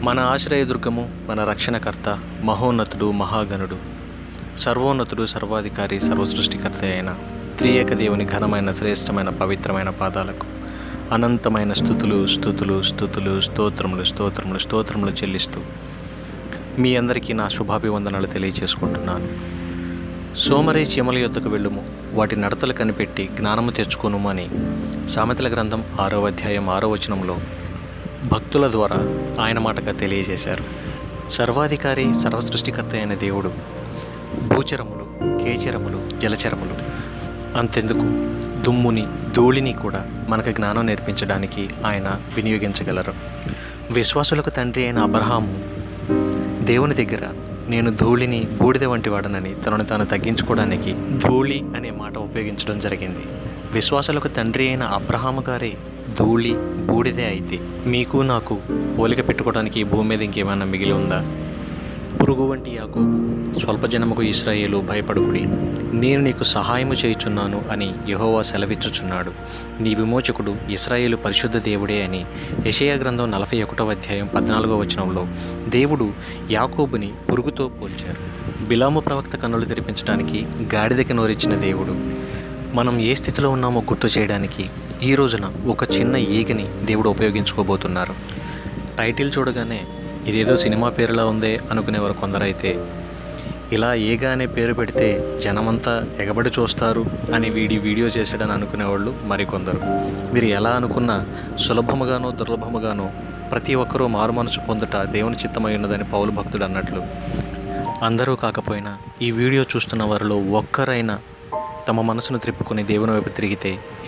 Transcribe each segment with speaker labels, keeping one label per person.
Speaker 1: మన ఆశ్రయదుర్గము మన రక్షణకర్త మహోన్నతుడు మహాగణుడు సర్వోన్నతుడు సర్వాధికారి సర్వసృష్టికర్త అయిన త్రియేక దేవుని ఘనమైన శ్రేష్టమైన పవిత్రమైన పాదాలకు అనంతమైన స్థుతులు స్థుతులు స్థుతులు స్తోత్రములు స్తోత్రములు స్తోత్రములు చెల్లిస్తూ మీ అందరికీ నా శుభాభివందనాలు తెలియజేసుకుంటున్నాను సోమరే చీమల యొద్దకు వెళ్ళుము వాటి నడతలు కనిపెట్టి జ్ఞానము తెచ్చుకొను అని సామెతల గ్రంథం ఆరో అధ్యాయం ఆరో వచనంలో భక్తుల ద్వారా ఆయన మాటగా తెలియజేశారు సర్వాధికారి సర్వసృష్టికర్త అయిన దేవుడు భూచరములు కేచరములు జలచరములు అంతెందుకు దుమ్ముని ధూళిని కూడా మనకు జ్ఞానం నేర్పించడానికి ఆయన వినియోగించగలరు విశ్వాసులకు తండ్రి అయిన అబ్రహాము దేవుని దగ్గర నేను ధూళిని బూడిద వంటి వాడనని తనను తాను తగ్గించుకోవడానికి ధూళి అనే మాట ఉపయోగించడం జరిగింది విశ్వాసులకు తండ్రి అయిన అబ్రహాము గారే ధూళి బూడిదే అయితే మీకు నాకు పోలిక పెట్టుకోవడానికి ఈ భూమి మీద ఇంకేమైనా మిగిలి ఉందా పురుగు వంటి యాకోబు స్వల్పజనముకు ఇస్రాయేలు భయపడుకుడి నేను నీకు సహాయము చేయుచున్నాను అని యెహోవా సెలవిచ్చుచున్నాడు నీ విమోచకుడు ఇస్రాయేలు పరిశుద్ధ దేవుడే అని యెషయా గ్రంథం నలభై ఒకటవ అధ్యాయం పద్నాలుగో వచనంలో దేవుడు యాకోబుని పురుగుతో పోల్చారు బిలాము ప్రవక్త కన్నులు తెరిపించడానికి గాడిదకి నోరిచ్చిన దేవుడు మనం ఏ స్థితిలో ఉన్నామో గుర్తు చేయడానికి ఈ రోజున ఒక చిన్న ఈగని దేవుడు ఉపయోగించుకోబోతున్నారు టైటిల్ చూడగానే ఇదేదో సినిమా పేరులా ఉందే అనుకునేవారు కొందరైతే ఇలా ఏగా అనే పేరు పెడితే జనమంతా ఎగబడి చూస్తారు అని వీడి వీడియో చేసాడని అనుకునేవాళ్ళు మరికొందరు మీరు ఎలా అనుకున్నా సులభముగానో దుర్లభముగానో ప్రతి ఒక్కరూ మారు మనసు పొందుట దేవుని చిత్తమై ఉన్నదని పౌలు భక్తుడు అన్నట్లు అందరూ కాకపోయినా ఈ వీడియో చూస్తున్న వారిలో ఒక్కరైనా తమ మనసును త్రిప్పుకొని దేవుని వైపు తిరిగితే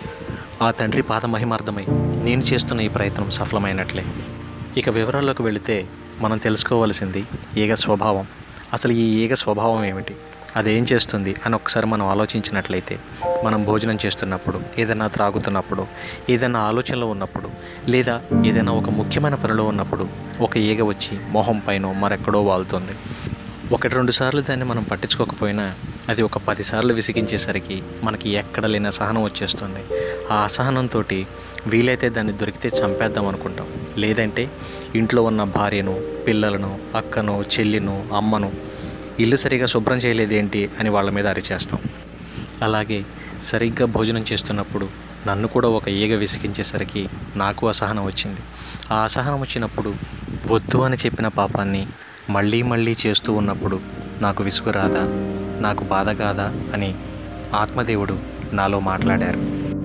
Speaker 1: ఆ తండ్రి పాద మహిమార్థమై నేను చేస్తున్న ఈ ప్రయత్నం సఫలమైనట్లే ఇక వివరాల్లోకి వెళితే మనం తెలుసుకోవాల్సింది ఈగ స్వభావం అసలు ఈ ఈగ స్వభావం ఏమిటి అదేం చేస్తుంది అని ఒకసారి మనం ఆలోచించినట్లయితే మనం భోజనం చేస్తున్నప్పుడు ఏదైనా త్రాగుతున్నప్పుడు ఏదైనా ఆలోచనలో ఉన్నప్పుడు లేదా ఏదైనా ఒక ముఖ్యమైన పనిలో ఉన్నప్పుడు ఒక ఈగ వచ్చి మొహం పైన మరెక్కడో వాలుతుంది ఒకటి రెండు సార్లు దాన్ని మనం పట్టించుకోకపోయినా అది ఒక పదిసార్లు విసిగించేసరికి మనకి ఎక్కడ లేని అసహనం వచ్చేస్తుంది ఆ అసహనంతో వీలైతే దాన్ని దొరికితే చంపేద్దాం అనుకుంటాం లేదంటే ఇంట్లో ఉన్న భార్యను పిల్లలను అక్కను చెల్లిను అమ్మను ఇల్లు సరిగా శుభ్రం చేయలేదేంటి అని వాళ్ళ మీద అరిచేస్తాం అలాగే సరిగ్గా భోజనం చేస్తున్నప్పుడు నన్ను కూడా ఒక ఈగ విసిగించేసరికి నాకు అసహనం వచ్చింది ఆ అసహనం వచ్చినప్పుడు వద్దు అని చెప్పిన పాపాన్ని మళ్ళీ మళ్ళీ చేస్తూ ఉన్నప్పుడు నాకు విసుగు రాదా నాకు బాధ కాదా అని ఆత్మదేవుడు నాలో మాట్లాడారు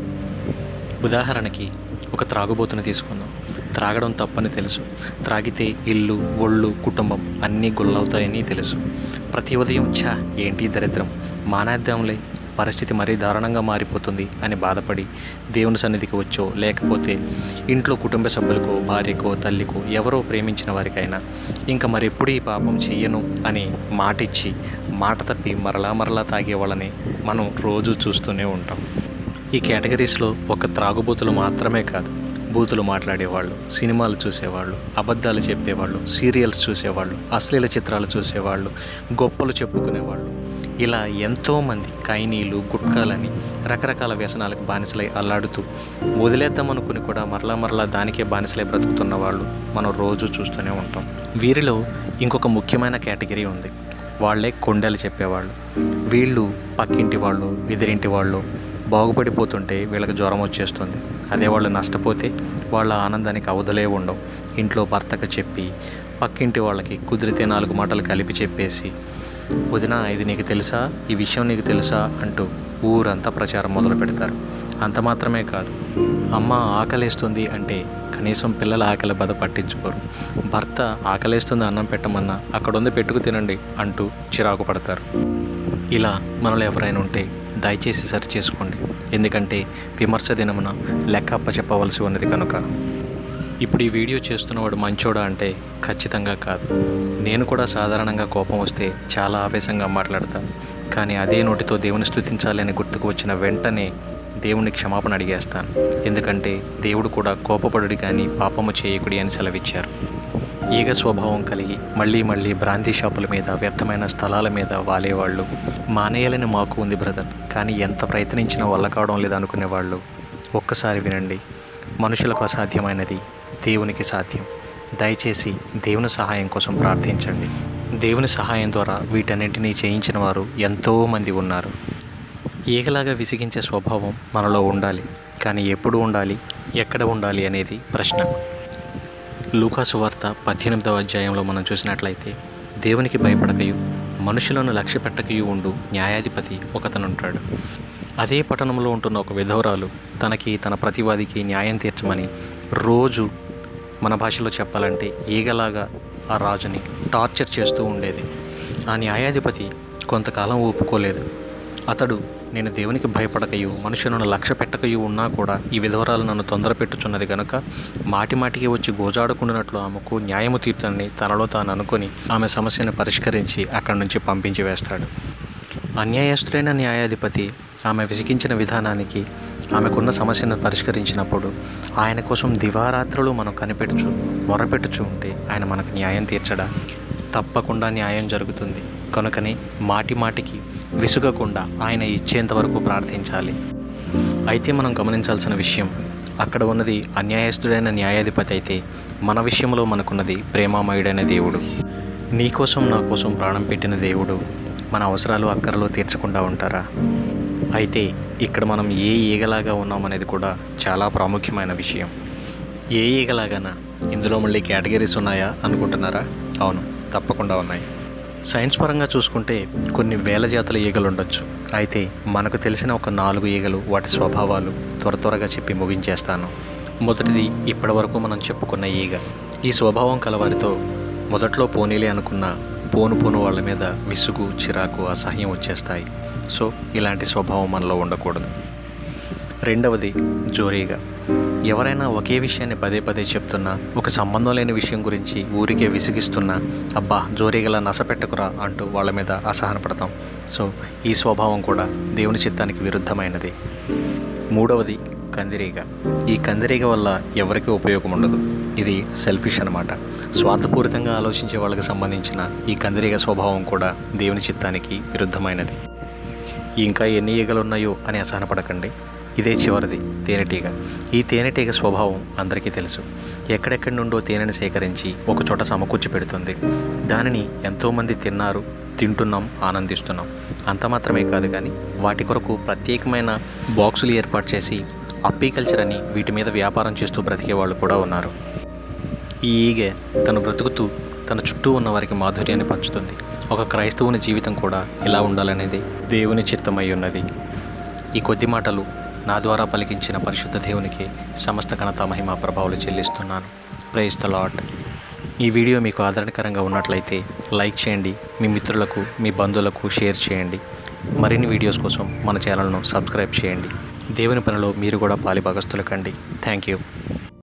Speaker 1: ఉదాహరణకి ఒక త్రాగుబోతుని తీసుకుందాం త్రాగడం తప్పని తెలుసు త్రాగితే ఇల్లు ఒళ్ళు కుటుంబం అన్నీ గుల్లవుతాయని తెలుసు ప్రతి ఉదయం ఛా ఏంటి దరిద్రం మానేద్దాంలే పరిస్థితి మరీ దారుణంగా మారిపోతుంది అని బాధపడి దేవుని సన్నిధికి వచ్చో లేకపోతే ఇంట్లో కుటుంబ సభ్యులకో భార్యకో తల్లికో ఎవరో ప్రేమించిన వారికైనా ఇంకా మరెప్పుడు ఈ పాపం చెయ్యను అని మాటిచ్చి మాట తప్పి మరలా మరలా తాగే వాళ్ళని మనం రోజు చూస్తూనే ఉంటాం ఈ కేటగిరీస్లో ఒక త్రాగుబోతులు మాత్రమే కాదు బూతులు మాట్లాడేవాళ్ళు సినిమాలు చూసేవాళ్ళు అబద్ధాలు చెప్పేవాళ్ళు సీరియల్స్ చూసేవాళ్ళు అశ్లీల చిత్రాలు చూసేవాళ్ళు గొప్పలు చెప్పుకునేవాళ్ళు ఇలా ఎంతోమంది కైనీలు గుట్కాలని రకరకాల వ్యసనాలకు బానిసలై అల్లాడుతూ వదిలేద్దామనుకుని కూడా మరలా మరలా దానికే బానిసలై బ్రతుకుతున్న వాళ్ళు మనం రోజు చూస్తూనే ఉంటాం వీరిలో ఇంకొక ముఖ్యమైన కేటగిరీ ఉంది వాళ్ళే కొండలు చెప్పేవాళ్ళు వీళ్ళు పక్కింటి వాళ్ళు ఎదిరింటి వాళ్ళు బాగుపడిపోతుంటే వీళ్ళకి జ్వరం వచ్చేస్తుంది అదే వాళ్ళు నష్టపోతే వాళ్ళ ఆనందానికి అవధులే ఉండవు ఇంట్లో భర్తకు చెప్పి పక్కింటి వాళ్ళకి కుదిరితే నాలుగు మాటలు కలిపి చెప్పేసి వదిన ఇది నీకు తెలుసా ఈ విషయం నీకు తెలుసా అంటూ ఊరంతా ప్రచారం మొదలు పెడతారు అంత మాత్రమే కాదు అమ్మ ఆకలేస్తుంది అంటే కనీసం పిల్లల ఆకలి బాధ పట్టించుకోరు భర్త ఆకలేస్తుంది అన్నం పెట్టమన్నా అక్కడ ఉంది పెట్టుకు తినండి అంటూ చిరాకు పడతారు ఇలా మనలో ఎవరైనా ఉంటే దయచేసి సరి చేసుకోండి ఎందుకంటే విమర్శ దినమున లెక్క అప్పచెప్పవలసి ఉన్నది కనుక ఇప్పుడు ఈ వీడియో చేస్తున్నవాడు మంచోడా అంటే ఖచ్చితంగా కాదు నేను కూడా సాధారణంగా కోపం వస్తే చాలా ఆవేశంగా మాట్లాడతాను కానీ అదే నోటితో దేవుని స్థుతించాలి అని గుర్తుకు వచ్చిన వెంటనే దేవుని క్షమాపణ అడిగేస్తాను ఎందుకంటే దేవుడు కూడా కోపపడుడి కానీ పాపము చేయకుడి అని సెలవిచ్చారు ఈగ స్వభావం కలిగి మళ్ళీ మళ్ళీ బ్రాంతి షాపుల మీద వ్యర్థమైన స్థలాల మీద వాలేవాళ్ళు మానేయాలని మాకు ఉంది బ్రదర్ కానీ ఎంత ప్రయత్నించినా వల్ల కావడం లేదనుకునే వాళ్ళు ఒక్కసారి వినండి మనుషులకు అసాధ్యమైనది దేవునికి సాధ్యం దయచేసి దేవుని సహాయం కోసం ప్రార్థించండి దేవుని సహాయం ద్వారా వీటన్నింటినీ చేయించిన వారు ఎంతోమంది ఉన్నారు ఈగలాగా విసిగించే స్వభావం మనలో ఉండాలి కానీ ఎప్పుడు ఉండాలి ఎక్కడ ఉండాలి అనేది ప్రశ్న లూకాసు వార్త పద్దెనిమిదవ అధ్యాయంలో మనం చూసినట్లయితే దేవునికి భయపడకయు మనుషులను లక్ష్య పెట్టకయు ఉండు న్యాయాధిపతి ఒకతనుంటాడు అదే పట్టణంలో ఉంటున్న ఒక విధవరాలు తనకి తన ప్రతివాదికి న్యాయం తీర్చమని రోజు మన భాషలో చెప్పాలంటే ఈగలాగా ఆ రాజుని టార్చర్ చేస్తూ ఉండేది ఆ న్యాయాధిపతి కొంతకాలం ఒప్పుకోలేదు అతడు నేను దేవునికి భయపడకయు మనుషులను లక్ష్య పెట్టకయు ఉన్నా కూడా ఈ విధవరాలు నన్ను తొందర పెట్టుచున్నది కనుక మాటి మాటికి వచ్చి గోజాడుకుంటున్నట్లు ఆమెకు న్యాయము తీర్చని తనలో తాను అనుకొని ఆమె సమస్యను పరిష్కరించి అక్కడి నుంచి పంపించి వేస్తాడు అన్యాయస్తుడైన న్యాయాధిపతి ఆమె విసిగించిన విధానానికి ఆమెకున్న సమస్యను పరిష్కరించినప్పుడు ఆయన కోసం దివారాత్రులు మనం కనిపెట్టుచు మొరపెట్టుచు ఉంటే ఆయన మనకు న్యాయం తీర్చడా తప్పకుండా న్యాయం జరుగుతుంది కనుకనే మాటి మాటికి విసుగకుండా ఆయన ఇచ్చేంత వరకు ప్రార్థించాలి అయితే మనం గమనించాల్సిన విషయం అక్కడ ఉన్నది అన్యాయస్తుడైన న్యాయాధిపతి అయితే మన విషయంలో మనకున్నది ప్రేమామయుడైన దేవుడు నీ కోసం నా కోసం ప్రాణం పెట్టిన దేవుడు మన అవసరాలు అక్కరలో తీర్చకుండా ఉంటారా అయితే ఇక్కడ మనం ఏ ఈగలాగా ఉన్నామనేది కూడా చాలా ప్రాముఖ్యమైన విషయం ఏ ఈగలాగానా ఇందులో మళ్ళీ కేటగిరీస్ ఉన్నాయా అనుకుంటున్నారా అవును తప్పకుండా ఉన్నాయి సైన్స్ పరంగా చూసుకుంటే కొన్ని వేల జాతుల ఈగలు ఉండొచ్చు అయితే మనకు తెలిసిన ఒక నాలుగు ఈగలు వాటి స్వభావాలు త్వర త్వరగా చెప్పి ముగించేస్తాను మొదటిది ఇప్పటివరకు మనం చెప్పుకున్న ఈగ ఈ స్వభావం కలవారితో మొదట్లో పోనీలే అనుకున్న పోను పోను వాళ్ళ మీద విసుగు చిరాకు అసహ్యం వచ్చేస్తాయి సో ఇలాంటి స్వభావం మనలో ఉండకూడదు రెండవది జోరీగా ఎవరైనా ఒకే విషయాన్ని పదే పదే చెప్తున్నా ఒక సంబంధం లేని విషయం గురించి ఊరికే విసిగిస్తున్నా అబ్బా జోరీగల నసపెట్టకురా అంటూ వాళ్ళ మీద అసహనపడతాం సో ఈ స్వభావం కూడా దేవుని చిత్తానికి విరుద్ధమైనది మూడవది కందిరీగ ఈ కందిరీగ వల్ల ఎవరికీ ఉపయోగం ఉండదు ఇది సెల్ఫిష్ అనమాట స్వార్థపూరితంగా ఆలోచించే వాళ్ళకి సంబంధించిన ఈ కందిరీగ స్వభావం కూడా దేవుని చిత్తానికి విరుద్ధమైనది ఇంకా ఎన్ని ఈగలు ఉన్నాయో అని అసహనపడకండి ఇదే చివరిది తేనెటీగ ఈ తేనెటీగ స్వభావం అందరికీ తెలుసు ఎక్కడెక్కడి నుండో తేనెని సేకరించి ఒక చోట సమకూర్చి పెడుతుంది దానిని ఎంతోమంది తిన్నారు తింటున్నాం ఆనందిస్తున్నాం అంత మాత్రమే కాదు కానీ వాటి కొరకు ప్రత్యేకమైన బాక్సులు ఏర్పాటు చేసి అప్పీకల్చర్ అని వీటి మీద వ్యాపారం చేస్తూ బ్రతికే వాళ్ళు కూడా ఉన్నారు ఈ ఈగ తను బ్రతుకుతూ తన చుట్టూ ఉన్న వారికి మాధుర్యాన్ని పంచుతుంది ఒక క్రైస్తవుని జీవితం కూడా ఇలా ఉండాలనేది దేవుని చిత్తమై ఉన్నది ఈ కొద్ది మాటలు నా ద్వారా పలికించిన పరిశుద్ధ దేవునికి సమస్త ఘనత మహిమ ప్రభావాలు చెల్లిస్తున్నాను ప్రైజ్ ద లాట్ ఈ వీడియో మీకు ఆదరణకరంగా ఉన్నట్లయితే లైక్ చేయండి మీ మిత్రులకు మీ బంధువులకు షేర్ చేయండి మరిన్ని వీడియోస్ కోసం మన ఛానల్ను సబ్స్క్రైబ్ చేయండి దేవుని పనిలో మీరు కూడా పాలిభాగస్తులు కండి థ్యాంక్ యూ